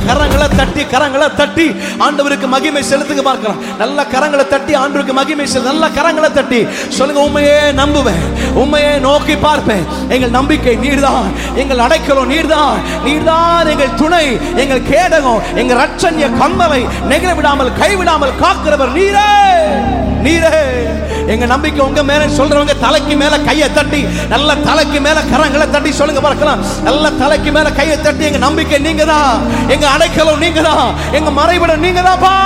கரங்களை தட்டி கரங்களை தட்டி ஆண்டவருக்கு மகிமை செலுத்துங்க பார்க்கலாம் நல்ல கரங்களை தட்டி ஆண்டவருக்கு மகிமை செலுத்து நல்ல கரங்களை தட்டி சொல்லுங்க உண்மையே நம்புவேன் உண்மையே நோக்கி பார்ப்பேன் எங்கள் நம்பிக்கை நீர்தான் எங்கள் அடைக்கலம் நீர்தான் நீர்தான் எங்கள் துணை எங்கள் கேடகம் எங்கள் ரட்சண்ய கம்பவை நெகிழ விடாமல் கைவிடாமல் காக்கிறவர் நீரே நீரே எங்க நம்பிக்கை உங்க மேல சொல்றவங்க தலைக்கு மேல கையை தட்டி நல்ல தலைக்கு மேல கரங்களை தட்டி சொல்லுங்க பார்க்கலாம் நல்ல தலைக்கு மேல கையை தட்டி எங்க நம்பிக்கை நீங்க தான் எங்க அடைக்கலம் நீங்க தான் எங்க மறைவிடம் நீங்க தான்